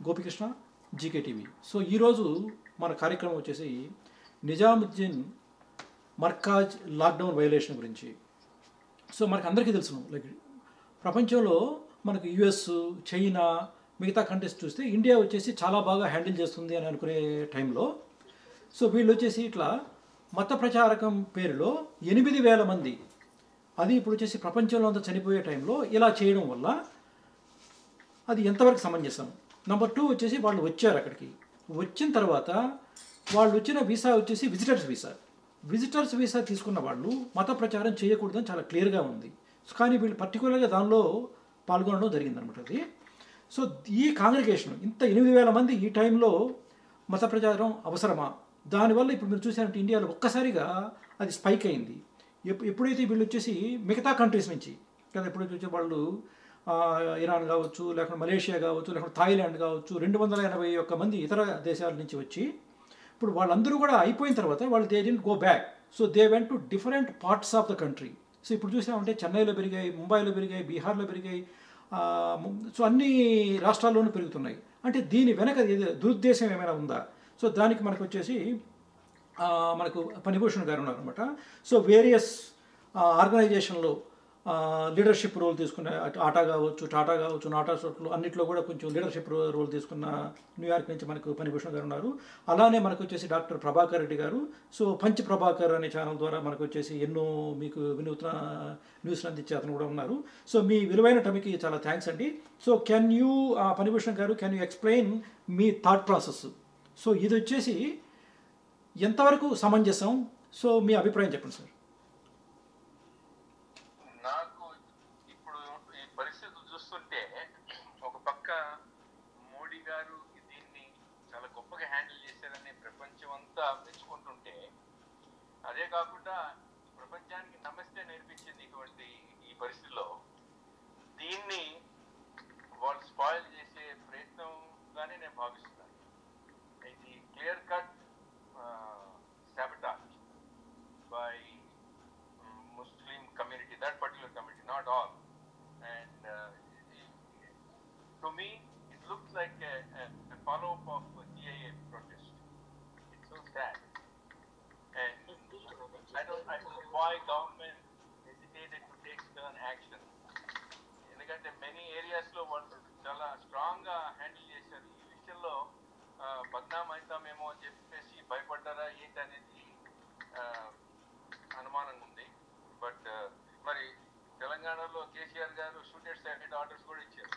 Gopikrishna GK TV so ఈరోజు మన కార్యక్రమం వచ్చేసి నిజాముద్దీన్ మర్కాజ్ లాక్డౌన్ వైలేషన్ గురించి సో మనకు అందరికీ తెలుసును లైక్ ప్రపంచంలో మనకు యుఎస్ చైనా మిగతా కంట్రీస్ చూస్తే ఇండియా వచ్చేసి చాలా బాగా హ్యాండిల్ చేస్తుంది అని అనుకునే టైంలో సో వీళ్ళు వచ్చేసి ఇట్లా మత ప్రచారకం పేరులో ఎనిమిది వేల మంది అది ఇప్పుడు వచ్చేసి ప్రపంచంలో అంతా చనిపోయే టైంలో ఇలా చేయడం వల్ల అది ఎంతవరకు సమంజసం నెంబర్ టూ వచ్చేసి వాళ్ళు వచ్చారు అక్కడికి వచ్చిన తర్వాత వాళ్ళు వచ్చిన వీసా వచ్చేసి విజిటర్స్ వీసా విజిటర్స్ వీసా తీసుకున్న వాళ్ళు మత ప్రచారం చేయకూడదని చాలా క్లియర్గా ఉంది కానీ వీళ్ళు పర్టికులర్గా దానిలో పాల్గొనడం జరిగిందనమాట అది సో ఈ కాంగ్రిగేషన్ ఇంత ఎనిమిది వేల మంది ఈ టైంలో మత ప్రచారం అవసరమా దానివల్ల ఇప్పుడు మీరు చూసారంటే ఇండియాలో ఒక్కసారిగా అది స్పైక్ అయింది ఎప్- ఎప్పుడైతే వీళ్ళు వచ్చేసి మిగతా కంట్రీస్ నుంచి కదా ఎప్పుడైతే వచ్చే వాళ్ళు ఆ, ఇరాన్ కావచ్చు లేకుంటే మలేషియా కావచ్చు లేకుంటే థాయిలాండ్ కావచ్చు రెండు వందల ఎనభై ఒక్క మంది ఇతర దేశాల నుంచి వచ్చి ఇప్పుడు వాళ్ళందరూ కూడా అయిపోయిన తర్వాత వాళ్ళు they didn't go back so they went to different parts of the country so ఇప్పుడు చూసామంటే చెన్నైలో పెరిగాయి ముంబైలో పెరిగాయి బీహార్లో పెరిగాయి ఆ, ము- సో అన్ని రాష్ట్రాల్లోనూ పెరుగుతున్నాయి అంటే దీని వెనక ఏదో దురుద్దేశం ఏమైనా ఉందా సో దానికి మనకు వచ్చేసి ఆ, మనకు పనిభూషణ్ గారు ఉన్నారనమాట సో వేరియస్ ఆర్గనైజేషన్లో లీడర్షిప్ రోల్ తీసుకున్న అటు ఆటా కావచ్చు టాటా కావచ్చు నాటా సోట్లు అన్నిట్లో కూడా కొంచెం లీడర్షిప్ రోల్ తీసుకున్న న్యూయార్క్ నుంచి మనకు పనిభూషణ్ గారు ఉన్నారు అలానే మనకు వచ్చేసి డాక్టర్ ప్రభాకర్ రెడ్డి గారు సో పంచ్ ప్రభాకర్ అనే ఛానల్ ద్వారా మనకు వచ్చేసి ఎన్నో మీకు వినూత్న న్యూస్లు అందించే అతను కూడా ఉన్నారు సో మీ విలువైన టమికి చాలా థ్యాంక్స్ అండి సో కెన్ యూ పనిభూషణ్ గారు can you explain me thought process so ఇది వచ్చేసి ఎంతవరకు సమంజసం సో మీ అభిప్రాయం చెప్పండి సార్ నాకు ఇప్పుడు ఈ పరిస్థితులు చూస్తుంటే ఒక పక్క మోడీ గారు దీన్ని చాలా గొప్పగా హ్యాండిల్ చేశారని ప్రపంచం అంతా మెచ్చుకుంటుంటే అదే కాకుండా ప్రపంచానికి నమస్తే నేర్పించింది ఇటువంటి ఈ పరిస్థితిలో దీన్ని వాళ్ళు స్పాయిల్ చేసే ప్రయత్నంగానే నేను భావిస్తున్నాను ఇది clear cut sabotage by um, Muslim community, that particular community, not all. And uh, to me, it looks like a, a, a follow-up of a GIA protest. It's so sad. And I don't, I don't know why government hesitated to take stern action. ఎందుకంటే many ఏరియాస్లో వాళ్ళు చాలా స్ట్రాంగ్గా handle చేశారు ఈ విషయంలో ఆ, బద్నాం అవుతామేమో అని చెప్పేసి భయపడ్డారా ఏంటి అనేది ఆ, అనుమానంగా ఉంది బట్ మరి తెలంగాణలో కేసీఆర్ గారు షూటెడ్ సైడ్ ఆర్డర్స్ కూడా ఇచ్చారు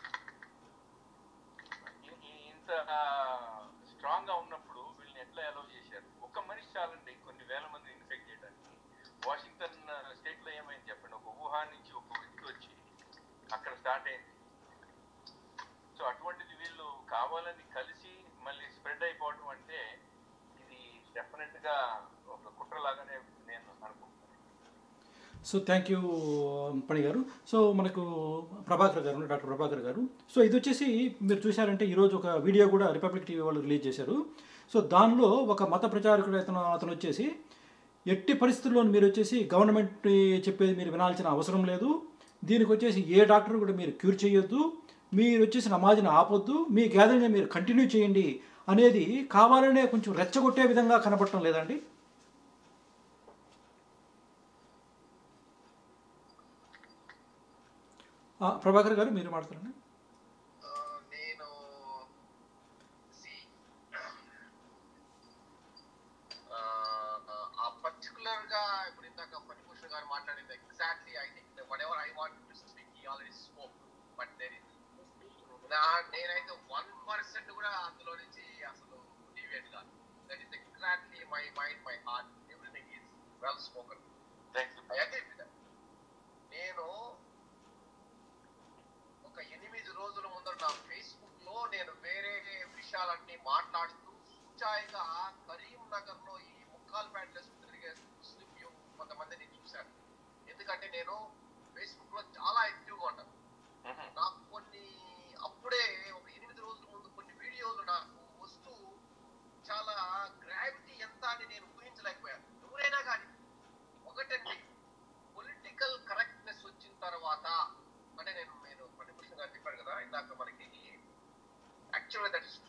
ఇ- ఇ- ఇంత స్ట్రాంగ్ గా ఉన్నప్పుడు వీళ్ళని ఎట్లా అలౌ చేశారు ఒక్క మనిషి చాలండి కొన్ని వేల మంది ఇన్ఫెక్ట్ చేయడానికి వాషింగ్టన్ స్టేట్ లో ఏమైంది చెప్పండి ఒక వుహాన్ నుంచి ఒక వ్యక్తి వచ్చి అక్కడ స్టార్ట్ అయింది సో అటువంటిది వీళ్ళు కావాలని కలిసి మళ్ళీ స్ప్రెడ్ అయిపోవడం అంటే ఇది డెఫినెట్ గా ఒక కుట్రలాగానే నేను అనుకుంటున్నాను సో థ్యాంక్ యూ పణి గారు సో మనకు ప్రభాకర్ గారు ఉన్నారు, డాక్టర్ ప్రభాకర్ గారు సో ఇది వచ్చేసి మీరు చూశారంటే ఈరోజు ఒక వీడియో కూడా రిపబ్లిక్ టీవీ వాళ్ళు రిలీజ్ చేశారు సో దానిలో ఒక మత ప్రచారకుడు అతను అతను వచ్చేసి ఎట్టి పరిస్థితుల్లో మీరు వచ్చేసి గవర్నమెంట్ చెప్పేది మీరు వినాల్సిన అవసరం లేదు దీనికి వచ్చేసి ఏ డాక్టర్ కూడా మీరు క్యూర్ చేయొద్దు మీరు వచ్చేసి నమాజ్ని ఆపొద్దు మీ గ్యాదరింగ్ మీరు కంటిన్యూ చేయండి అనేది కావాలనే కొంచెం రెచ్చగొట్టే విధంగా కనపడటం లేదండి ఆ, ప్రభాకర్ గారు మీరు మాట్లాడండి ఆ, నేను see, ఆ, ఆ పర్టికులర్ గా ఇప్పుడు ఇందాక పనిభూషణ్ గారు మాట్లాడింది exactly I think whatever I want to speak he already spoke but there is నేనైతే వన్ పర్సెంట్ కూడా అందులో నుంచి అసలు డివియేట్ కాదు that is exactly my mind my heart everything is well spoken thank you I agree with నేను ఒక ఎనిమిది రోజుల ముందర నా ఫేస్బుక్ లో నేను వేరే విషయాలన్నీ మాట్లాడుతూ సూచాయిగా కరీంనగర్ లో ఈ ముక్కాలు ప్యాంట్లు తిరిగే ముస్లిం యువ- కొంతమందిని చూశాను ఎందుకంటే నేను ఫేస్బుక్ లో చాలా యాక్టివ్ గా ఉంటాను నాకు కొన్ని అప్పుడే ఒక ఎనిమిది రోజుల ముందు కొన్ని వీడియోలు నాకు వస్తూ చాలా గ్రావిటీ ఎంత అని నేను ఊహించలేకపోయాను ఎవరైనా కానీ ఒకటండి పొలిటికల్ కరెక్ట్నెస్ వచ్చిన తర్వాత అంటే నేను నేను పనిభూషణ్ గారు చెప్పారు కదా ఇందాక మనకి యాక్చువల్గా దట్ ఇస్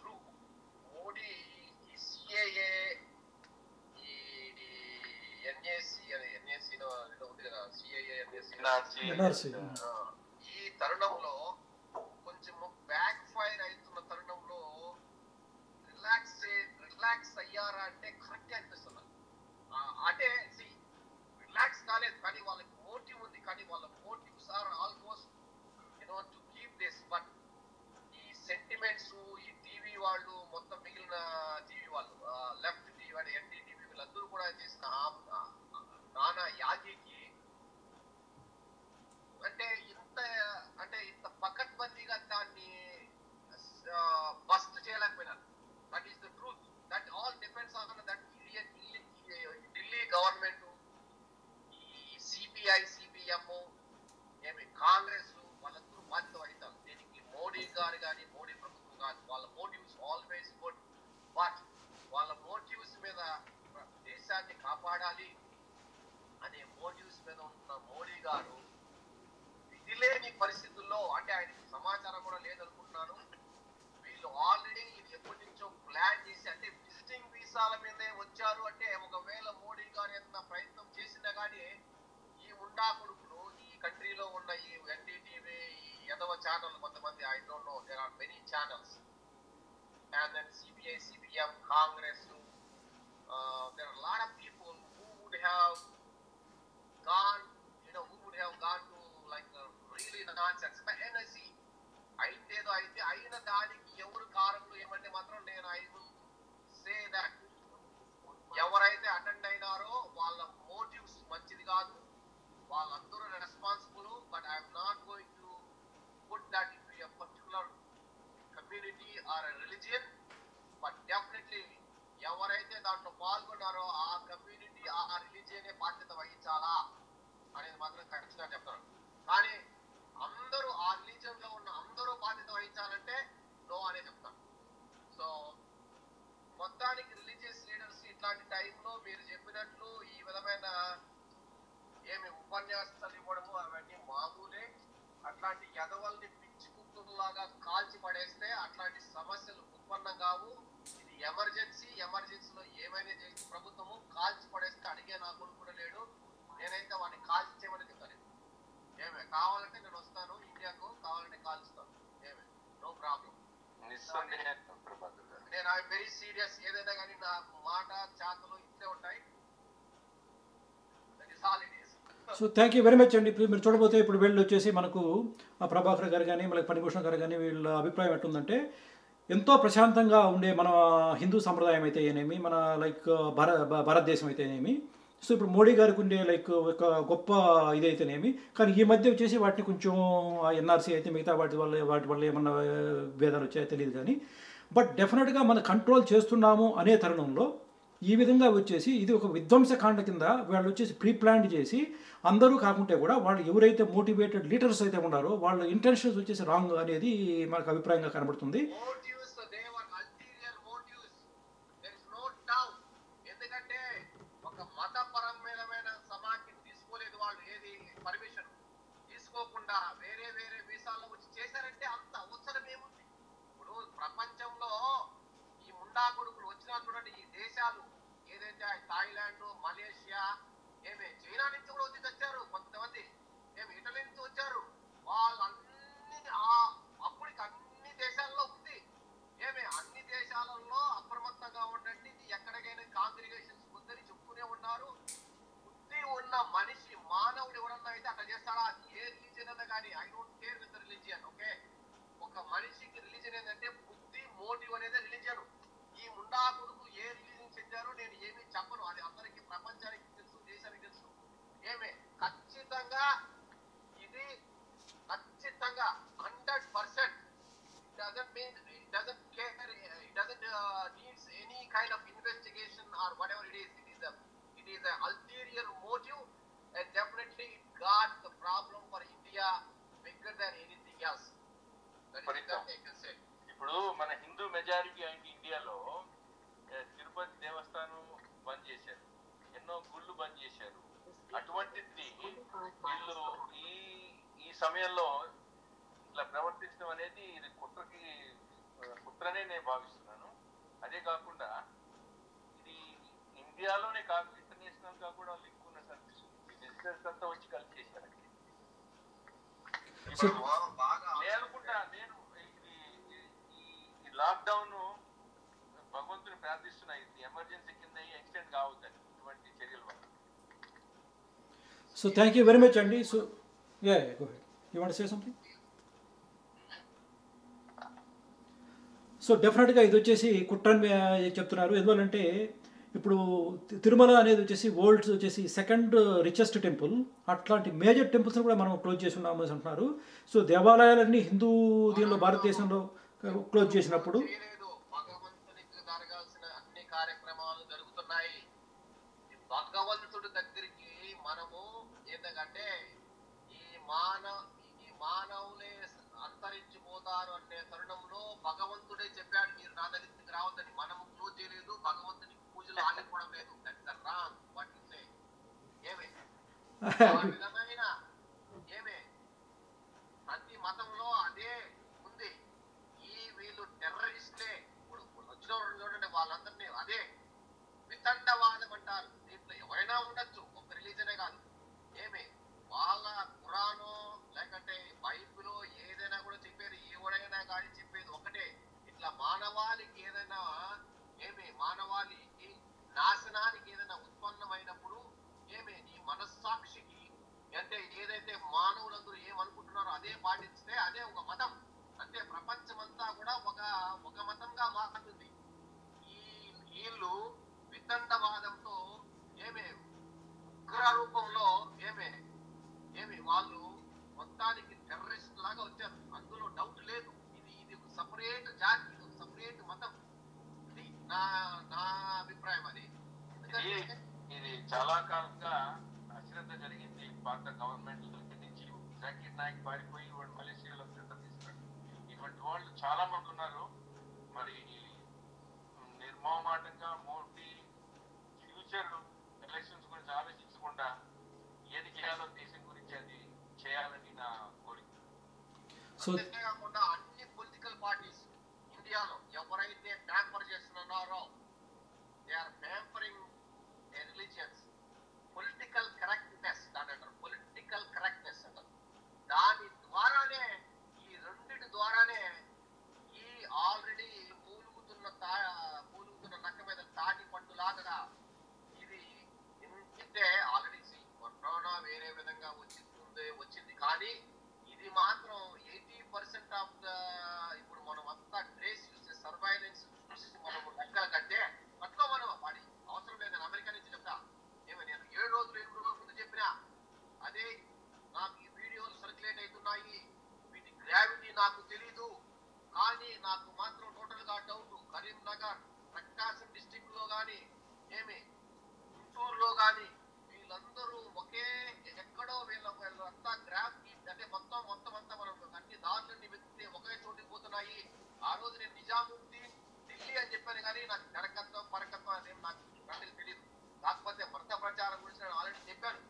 ఎన్ఆర్సీ NRC. ఆ, ఈ తరుణంలో కొంచెం బ్యాక్ ఫైర్ అవుతున్న తరుణంలో రిలాక్స్ రిలాక్స్ అయ్యారా అంటే కరెక్ట్ అనిపిస్తుంది ఆ, అంటే రిలాక్స్ కాలేదు కానీ వాళ్ళకి మోటివ్ ఉంది కానీ వాళ్ళ motives are almost you know to keep this but ఈ సెంటిమెంట్స్ ఈ టీవీ వాళ్ళు మొత్తం మిగిలిన టీవీ వాళ్ళు లెఫ్ట్ టీవీ అంటే ఎన్డీ టీవీ వీళ్ళందరూ కూడా చేసిన ఆ- ఆ- నానా యాగికి అంటే ఇంత అంటే ఇంత పకడ్బందీగా దాన్ని బస్ట్ చేయలేకపోయినారు that is the truth that all depends on that Delhi government ఈ సిపిఐ సిపిఎం ఏమి కాంగ్రెస్ వాళ్ళందరూ బాధ్యత వహిస్తారు దీనికి మోడీ గారు కానీ మోడీ ప్రభుత్వం కాదు వాళ్ళ మోటివ్స్ ఆల్వేస్ గుడ్ బట్ వాళ్ళ మోటివ్స్ మీద దేశాన్ని కాపాడాలి అనే మోటివ్స్ మీద ఉన్న మోడీ గారు విధి లేని పరిస్థితుల్లో అంటే ఆయనకి సమాచారం కూడా లేదనుకుంటున్నాను వీళ్ళు ఆల్రెడీ ఇది ఎప్పటి నుంచో ప్లాన్ చేసి అంటే విజిటింగ్ వీసాల మీదే వచ్చారు అంటే ఒకవేళ మోడీ గారు ఏదైనా ప్రయత్నం చేసినా కానీ ఈ ఉండా కొడుకులు ఈ కంట్రీలో ఉన్న ఈ ఎన్డీటీవీ ఈ ఎదవ ఛానల్ కొంతమంది I don't know there are many channels and then CBI CPM Congress there are a lot of people who would have gone, you know, who would have gone to like uh, really nonsense. But NSC, అయిందేదో అయితే అయిన దానికి ఎవరు కారకులు ఏమంటే మాత్రం నేను I will say that ఎవరైతే అటెండ్ అయినారో వాళ్ళ మోటివ్స్ మంచిది కాదు వాళ్ళందరూ responsible but I'm not going to put that in a particular community or religion but definitely ఎవరైతే దాంట్లో పాల్గొన్నారో ఆ కమ్యూనిటీ ఆ రిలీజియనే బాధ్యత వహించాలా అనేది మాత్రం ఖచ్చితంగా చెప్తాను కానీ అందరూ ఆ రిలీజియన్ లో ఉన్న అందరూ బాధ్యత వహించాలంటే నో అనే చెప్తాను సో మొత్తానికి రిలీజియస్ లీడర్స్ ఇట్లాంటి టైంలో మీరు చెప్పినట్లు ఈ విధమైన ఏమి ఉపన్యాసాలు ఇవ్వడము అవన్నీ మామూలే అట్లాంటి ఎదవల్ని పిచ్చి కుక్కలాగా కాల్చి పడేస్తే అట్లాంటి సమస్యలు ఉత్పన్నం కావు ఇది ఎమర్జెన్సీ ఎమర్జెన్సీలో ఏమైనా చేసి ప్రభుత్వము కాల్చి పడేస్తే అడిగే నా కొడుకు కూడా లేడు నేనైతే వాడిని కాల్చి చేయమని చెప్తాను ఏమే కావాలంటే నేను వస్తాను ఇండియాకు కావాలంటే కాల్చుతాను ఏమే నో ప్రాబ్లం నిస్సందేహంగా ప్రభాకర్ గారు నేను ఐ వెరీ సీరియస్ ఏదైనా కానీ నా మాట చేతలు ఇట్లే ఉంటాయి that is all it is so thank you very much అండి ఇప్పుడు మీరు చూడబోతే ఇప్పుడు వీళ్ళు వచ్చేసి మనకు ఆ ప్రభాకర్ గారు కానీ మనకి పనిభూషణ్ గారు కానీ వీళ్ళ అభిప్రాయం ఎట్టుందంటే ఎంతో ప్రశాంతంగా ఉండే మన హిందూ సంప్రదాయం అయితే ఏనేమి మన లైక్ భార భా- భారతదేశం అయితేనేమి సో ఇప్పుడు మోడీ గారికి ఉండే లైక్ ఒక గొప్ప ఇదైతేనేమి కానీ ఈ మధ్య వచ్చేసి వాటిని కొంచెం ఎన్ఆర్సీ అయితే మిగతా వాటి వల్ల వాటి వల్ల ఏమన్నా భేదాలు వచ్చాయో తెలియదు కానీ బట్ డెఫినెట్గా మనం కంట్రోల్ చేస్తున్నాము అనే తరుణంలో ఈ విధంగా వచ్చేసి ఇది ఒక విధ్వంసకాండ కింద వాళ్ళు వచ్చేసి ప్రీ ప్లాన్ చేసి అందరూ కాకుంటే కూడా వాళ్ళు ఎవరైతే మోటివేటెడ్ లీడర్స్ అయితే ఉన్నారో వాళ్ళ ఇంటెన్షన్స్ వచ్చేసి రాంగ్ అనేది మనకు అభిప్రాయంగా కనబడుతుంది motives they were ulterior motives there is no doubt ఎందుకంటే ఒక మతపరమైన సమాఖ్య తీసుకోలేదు వాళ్ళు ఏది పర్మిషన్ తీసుకోకుండా వేరే వేరే వీసాల్లో వచ్చి చేశారంటే అంత అవసరం ఏముంది ఇప్పుడు ప్రపంచంలో ఈ ముండా కొడుకులు వచ్చినా చూడండి ఈ దేశాలు ఏదైతే థాయిలాండ్ మలేషియా ఏమి చైనా నుంచి కూడా వచ్చి వచ్చారు కొంతమంది ఏమి ఇటలీ నుంచి వచ్చారు వాళ్ళన్ని ఆ అప్పటికి అన్ని దేశాల్లో ఉంది ఏమి అన్ని దేశాలలో అప్రమత్తంగా ఉండండి ఇది ఎక్కడికైనా కాంగ్రిగేషన్స్ ఉందని చెప్పుకునే ఉన్నారు బుద్ధి ఉన్న మనిషి మానవుడు ఎవరన్నా అయితే అట్లా చేస్తాడా అది ఏ రిలీజియన్ అన్నా కానీ I don't care with religion okay ఒక మనిషికి రిలీజన్ ఏంటంటే బుద్ధి మోటివ్ అనేది రిలీజన్ ఈ ముండా కొడుకు ఏ రిలీజన్ చెందారో నేను ఏమీ చెప్పను అది అందరికీ ప్రపంచానికి తెలుసు దేశానికి తెలుసు ఏమే ఖచ్చితంగా ఇది ఖచ్చితంగా hundred percent doesn't mean it doesn't care it doesn't uh, needs any kind of investigation or whatever it is it is a it is a ulterior motive and definitely it got the problem for india bigger than anything else that is Faritam. that I can say ఇప్పుడు మన Hindu majority అయిన ఇండియాలో ఏ, తిరుపతి దేవస్థానం బంద్ చేశారు ఎన్నో గుళ్ళు బంద్ చేశారు అటువంటిది వీళ్ళు ఈ ఈ సమయంలో ఇట్లా ప్రవర్తించడం అనేది ఇది కుట్రకి ఆ, కుట్రనే నేను భావిస్తున్నాను అదే కాకుండా ఇది ఇండియాలోనే కాదు ఇంటర్నేషనల్ గా కూడా లింక్ ఉన్నట్టు అనిపిస్తుంది బిజినెస్ అంతా వచ్చి కలిసి చేశారండి ఇప్పుడు వారం బాగా నేను అనుకుంటా నేను ఇది ఈ- ఈ లాక్డౌన్ భగవంతుని ప్రార్థిస్తున్నా ఇది ఎమర్జెన్సీ కింద ఎక్స్టెండ్ కావద్దని ఇటువంటి చర్యల వల్ల so thank you very much అండి so yeah go head you want say something so డెఫినెట్గా ఇది వచ్చేసి కుట్రని మీ- చెప్తున్నారు ఎందువల్లంటే ఇప్పుడు తి- తిరుమల అనేది వచ్చేసి వరల్డ్స్ వచ్చేసి సెకండ్ రిచెస్ట్ టెంపుల్ అట్లాంటి మేజర్ టెంపుల్స్ని కూడా మనం క్లోజ్ చేసి ఉన్నాము అని అంటున్నారు సో దేవాలయాలన్నీ హిందూ దీనిలో భారతదేశంలో క్లోజ్ చేసినప్పుడు చేయలేదు భగవంతునికి జరగాల్సిన అన్ని కార్యక్రమాలు జరుగుతున్నాయి ఈ భగవంతుడి దగ్గరికి మనము ఏంటంటే ఈ మాన ఈ మానవులే అంతరించిపోతారు అనే తరుణంలో భగవంతుడే చెప్పాడు మీరు నా దగ్గరికి రావద్దని మనము క్లోజ్ చేయలేదు భగవంతునికి పూజలు ఆగిపోవడం లేదు that's wrong what you say ఏమే ఆ విధమైన ఏమే ప్రతి మతంలో అదే ఉంది ఈ వీళ్ళు టెర్రరిస్ట్లే ఇప్పుడు ఇప్పుడు వచ్చిన వాళ్ళు చూడండి వాళ్ళందరినీ అదే వితండవాదం అంటారు దీంట్లో ఎవరైనా ఉండొచ్చు ఒక రిలీజనే కాదు ఏమి వాళ్ళ ఖురాను లేకంటే బైబిల్ ఏదైనా కూడా చెప్పేది ఎవడైనా కానీ చెప్పేది ఒకటే ఇట్లా మానవాళికి ఏదైనా ఏమి మానవాళికి నాశనానికి ఏదైనా ఉత్పన్నమైనప్పుడు ఏమి నీ మనస్సాక్షికి అంటే ఏదైతే మానవులందరూ ఏమనుకుంటున్నారో అదే పాటిస్తే అదే ఒక మతం అంటే ప్రపంచమంతా కూడా ఒక ఒక మతంగా మారుతుంది ఈ వీళ్ళు వితండవాదంతో ఏమే ఉగ్ర రూపంలో ఏమే ఏమి వాళ్ళు మొత్తానికి టెర్రరిస్ట్ లాగా వచ్చారు అందులో డౌట్ లేదు ఇది ఇది ఒక సపరేట్ జాతి ఇది ఒక సపరేట్ మతం ఇది నా నా అభిప్రాయం అది ఇది ఎందుకంటే ఇది చాలా కాలంగా అశ్రద్ధ జరిగింది పాత గవర్నమెంట్ నుంచి జాకిర్ నాయక్ పారిపోయి వాడు మలేషియాలో శ్రద్ధ తీసుకున్నాడు ఇటువంటి వాళ్ళు చాలా మంది ఉన్నారు మరి నిర్మోహమాటంగా మోడీ ఫ్యూచర్ ఎలక్షన్స్ గురించి ఆలోచించకుండా ఏది చేయాలో దేశం గురించి అది చేయాలని నా కోరిక సో అంతేకాకుండా అన్ని పొలిటికల్ పార్టీస్ ఇండియాలో ఎవరైతే ట్యాంపర్ చేస్తున్నారో they are pampering religions political correctness దాని అంటారు పొలిటికల్ కరెక్ట్నెస్ అంటారు దాని ద్వారానే ఈ రెండిటి ద్వారానే ఈ ఆల్రెడీ పూలుగుతున్న తా పూలుగుతున్న నక్క మీద తాటి పట్టులాగా ఇది ఇంతే ఆల్రెడీ కరోనా వేరే విధంగా వచ్చింది వచ్చింది కానీ ఇది మాత్రం ఎయిటీ పర్సెంట్ ఆఫ్ ద ఇప్పుడు మనం అంతా ట్రేస్ చూసి సర్వైలెన్స్ చూసి మనం లెక్కలు కట్టే అట్లా మనం వాడి అవసరం లేదు నేను అమెరికా నుంచి చెప్తా ఏమో నేను ఏడు రోజులు ఎనిమిది రోజుల ముందు చెప్పినా అదే నాకు ఈ వీడియోలు సర్క్యులేట్ అవుతున్నాయి వీటి గ్రావిటీ నాకు తెలీదు కానీ నాకు మాత్రం టోటల్ గా డౌట్ కరీంనగర్ ప్రకాశం డిస్టిక్ లో గాని ఏమి గుంటూరులో గాని వీళ్ళందరూ ఒకే ఎక్కడో వీళ్ళ వీళ్ళంతా గ్రాఫ్ అంటే మొత్తం మొత్తం అంతా మనం అన్ని దారులన్నీ వెతికితే ఒకే చోటికి పోతున్నాయి ఆ రోజు నేను నిజాముద్దీన్ ఢిల్లీ అని చెప్పాను కానీ నాకు కరకత్వం పరకత్వం అనేది నాకు నాకు తెలియదు కాకపోతే మత ప్రచారం గురించి నేను ఆల్రెడీ చెప్పాను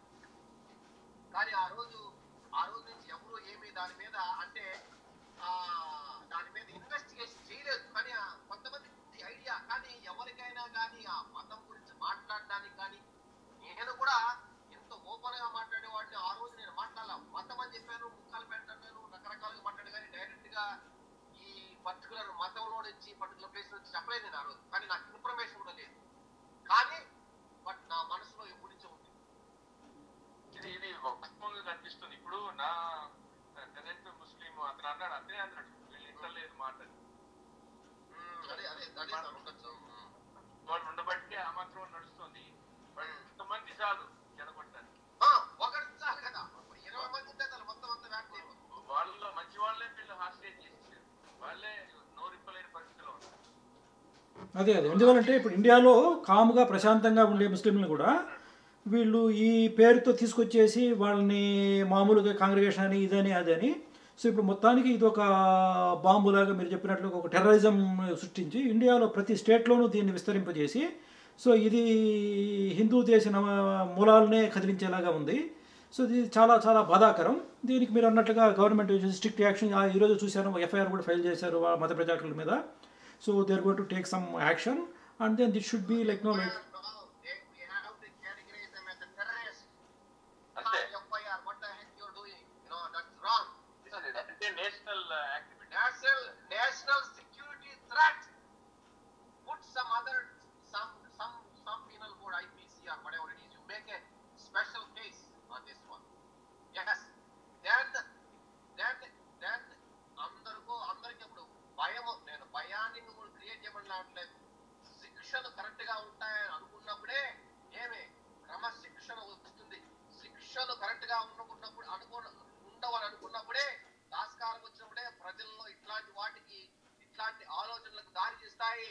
కానీ ఆ రోజు ఆ రోజు నుంచి ఎవరు ఏమి దాని మీద అంటే ఆ దాని మీద ఇన్వెస్టిగేషన్ చేయలేదు కానీ ఆ కొంతమంది ఐడియా కానీ ఎవరికైనా కానీ ఆ మతం గురించి మాట్లాడడానికి కానీ నేను కూడా ఎంత ఓపెన్ గా మాట్లాడేవాడిని ఆ రోజు నేను మాట్లాడాల మతం అని చెప్పాను ముక్కలు పెట్టాను రకరకాలుగా మాట్లాడు కానీ డైరెక్ట్ గా ఈ పర్టికులర్ మతంలో నుంచి పర్టికులర్ ప్లేస్ నుంచి చెప్పలేదు నేను ఆ రోజు కానీ నాకు ఇన్ఫర్మేషన్ కూడా లేదు కానీ బట్ నా మనసులో ఎప్పటి నుంచో ఉంది ఇది ఇది వాస్తవంగా కనిపిస్తుంది ఇప్పుడు నా కరెంట్ ముస్లిం అతను అన్నాడు అతనే అన్నాడు వీళ్ళు ఇంటలేదు మాట మ్మ్, అదే అదే అదే సార్ ఉండొచ్చు మ్మ్. వాళ్ళు ఉండబట్టి ఆ మాత్రం నడుస్తుంది బట్ ఇంతమంది చాలు చెడగొట్టడానికి ఆ, ఒకటి చాలు కదా ఇప్పుడు ఇరవై మంది ఉంటే చాలు మొత్తం అంతా వ్యాప్తి అయిపోతుంది. వాళ్ళలో మంచి వాళ్ళే వీళ్ళు హాస్టేజ్ చేసేసారు వాళ్ళే నోరిప్పలేని పరిస్థితిలో ఉన్నారు అదే అదే ఎందువల్లంటే ఇప్పుడు ఇండియాలో కాముగా ప్రశాంతంగా ఉండే ముస్లింలు కూడా వీళ్ళు ఈ పేరుతో తీసుకొచ్చేసి వాళ్ళని మామూలుగా కాంగ్రిగేషన్ అని ఇదని అదని సో ఇప్పుడు మొత్తానికి ఇది ఒక బాంబులాగా మీరు చెప్పినట్లు ఒక టెర్రరిజం సృష్టించి ఇండియాలో ప్రతి స్టేట్లోనూ దీన్ని విస్తరింపజేసి సో ఇది హిందూ దేశ నవ- మూలాలనే కదిలించేలాగా ఉంది సో ఇది చాలా చాలా బాధాకరం దీనికి మీరు అన్నట్లుగా గవర్నమెంట్ స్ట్రిక్ట్ యాక్షన్ ఈరోజు చూశాను ఎఫ్ఐఆర్ కూడా ఫైల్ చేశారు ఆ మత ప్రచారకుల మీద so they are going to take some action and then it should be like no like No, they- we have to categorize them as a terrorist. అంతే. Not FIR, what the heck you're doing? You know, that's wrong. This చేయమనట్లేదు శిక్షలు correct గా ఉంటాయని అనుకున్నప్పుడే ఏమి క్రమశిక్షణ వస్తుంది శిక్షలు correct గా అనుకున్నప్పుడు అనుకున్న ఉండవని అనుకున్నప్పుడే దాస్కారం వచ్చినప్పుడే ప్రజల్లో ఇట్లాంటి వాటికి ఇట్లాంటి ఆలోచనలకు దారి తీస్తాయి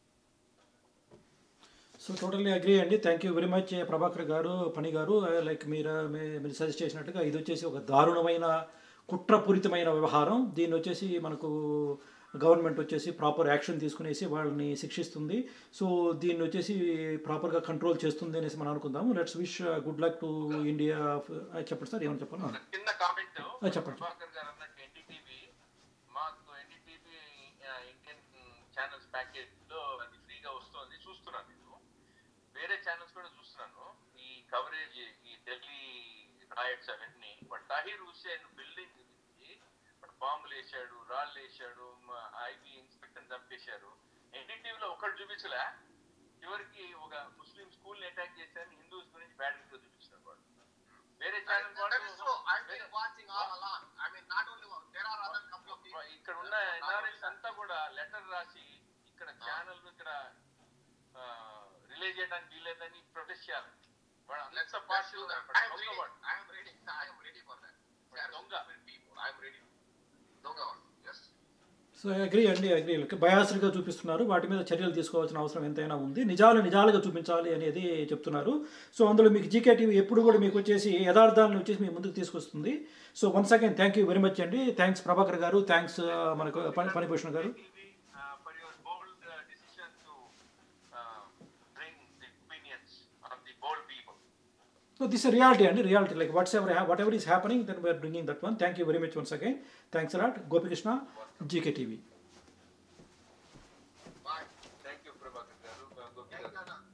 సో టోటల్లీ అగ్రీ అండి thank you very much Prabhakar గారు పని గారు లైక్ మీరు మీ- మీరు సజెస్ట్ చేసినట్టుగా ఇది వచ్చేసి ఒక దారుణమైన కుట్రపూరితమైన వ్యవహారం దీన్ని వచ్చేసి మనకు గవర్నమెంట్ వచ్చేసి ప్రాపర్ యాక్షన్ తీసుకునేసి వాళ్ళని శిక్షిస్తుంది సో దీన్ని వచ్చేసి ప్రాపర్గా కంట్రోల్ చేస్తుంది అనేసి మనం అనుకుందాము let's wish good luck to India చెప్పండి సార్ ఏమని చెప్పాలి ఒక చిన్న కామెంట్ ఆ, చెప్పండి. ప్రభాకర్ గారు అన్నట్టు ఎన్డీటీవీ మాకు ఎన్డీటీవీ ఇండియన్ ఛానల్స్ ప్యాకేజ్ లో అది ఫ్రీగా వస్తుంది చూస్తున్నాను నేను వేరే ఛానల్స్ కూడా చూస్తున్నాను ఈ కవరేజ్ ఈ ఢిల్లీ రాయట్స్ అవన్నీ బట్ తాహిర్ హుసేన్ బిల్డింగ్ గురించి బట్ బాంబులు వేసాడు రాళ్ళు వేసాడు ఐబీ ఇన్స్పెక్టర్ చంపేశారు ఎన్డీటీవీలో ఒకటి చూపించలే చివరికి ఒక ముస్లిం స్కూల్ ని అటాక్ చేశారు హిందూస్ గురించి బ్యాడ్ గా చూపించారు వాడు వేరే channel That is true. I've వాడు been watching all along. I mean, not only one. There are other couple of people. ఇక్కడ ఉన్న ఎన్ఆర్ఎస్ అంతా కూడా లెటర్ రాసి ఇక్కడ ఛానల్ ఇక్కడ రిలే చేయడానికి వీలేదని ప్రొటెస్ట్ చేయాలి వాడు Let's అంత let's partial do that. I am ready. I am ready. I am ready for that. There are Donga. so many people. I am ready. Donga one. Yes. So agree అండి agree బయాస్డ్గా చూపిస్తున్నారు వాటి మీద చర్యలు తీసుకోవాల్సిన అవసరం ఎంతైనా ఉంది నిజాలు నిజాలుగా చూపించాలి అనేది చెప్తున్నారు సో అందులో మీకు జీకే టీవీ ఎప్పుడు కూడా మీకు వచ్చేసి యథార్థాలను వచ్చేసి మీ ముందుకు తీసుకొస్తుంది so once again thank you very much అండి థ్యాంక్స్ ప్రభాకర్ గారు థ్యాంక్స్ మనకు పని పనిభూషణ్ గారు for your bold decision to bring the opinions of the bold people so this reality అండి reality like what's ever what ever is happening then we are bringing that one thank you very much once again thanks a lot Gopikrishna GK TV